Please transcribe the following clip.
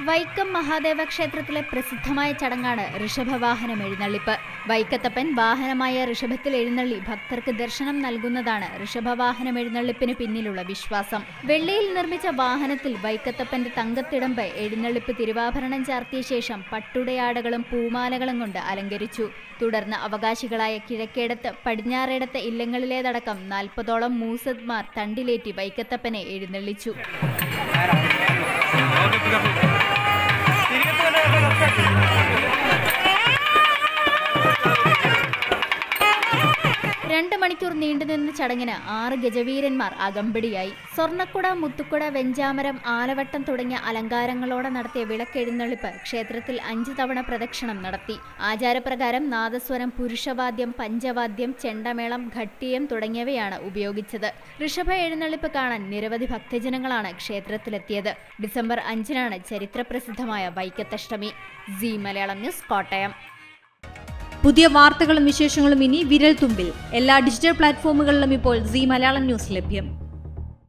വൈക്കം മഹാദേവ ക്ഷേത്രത്തിലെ പ്രസിദ്ധമായ ചടങ്ങാണ് ഋഷഭവാഹനം എഴുന്നള്ളിപ്പ് വൈക്കത്തപ്പൻ വാഹനമായ ഋഷഭത്തിൽ എഴുന്നള്ളി ഭക്തർക്ക് ദർശനം നൽകുന്നതാണ് ഋഷഭവാഹനം എഴുന്നള്ളിപ്പിന് പിന്നിലുള്ള വിശ്വാസം വെള്ളിയിൽ നിർമ്മിച്ച വാഹനത്തിൽ വൈക്കത്തപ്പന്റെ തങ്കത്തിടമ്പ് എഴുന്നള്ളിപ്പ് തിരുവാഭരണം ചാർത്തിയ ശേഷം പട്ടുടയാടകളും പൂമാലകളും കൊണ്ട് അലങ്കരിച്ചു തുടർന്ന് അവകാശികളായ കിഴക്കേടത്ത് പടിഞ്ഞാറേടത്ത് ഇല്ലങ്ങളിലേതടക്കം നാൽപ്പതോളം മൂസദ്മാർ തണ്ടിലേറ്റി വൈക്കത്തപ്പനെ എഴുന്നള്ളിച്ചു രണ്ട് മണിക്കൂർ നീണ്ടുനിന്ന ചടങ്ങിന് ആറ് ഗജവീരന്മാർ അകമ്പടിയായി സ്വർണ്ണക്കുട മുത്തുക്കുട വെഞ്ചാമരം ആലവട്ടം തുടങ്ങിയ അലങ്കാരങ്ങളോടെ നടത്തിയ വിളക്കെഴുന്നള്ളിപ്പ് ക്ഷേത്രത്തിൽ അഞ്ചു തവണ പ്രദക്ഷിണം നടത്തി ആചാരപ്രകാരം നാദസ്വരം പുരുഷവാദ്യം പഞ്ചവാദ്യം ചെണ്ടമേളം ഘട്ടിയം തുടങ്ങിയവയാണ് ഉപയോഗിച്ചത് ഋഷഭ എഴുന്നള്ളിപ്പ് കാണാൻ നിരവധി ഭക്തജനങ്ങളാണ് ക്ഷേത്രത്തിലെത്തിയത് ഡിസംബർ അഞ്ചിനാണ് ചരിത്രപ്രസിദ്ധമായ വൈക്കത്തഷ്ടമി സി മലയാളം ന്യൂസ് കോട്ടയം പുതിയ വാർത്തകളും വിശേഷങ്ങളും ഇനി വിരൽ തുമ്പിൽ എല്ലാ ഡിജിറ്റൽ പ്ലാറ്റ്ഫോമുകളിലും ഇപ്പോൾ സി മലയാളം ന്യൂസ് ലഭ്യം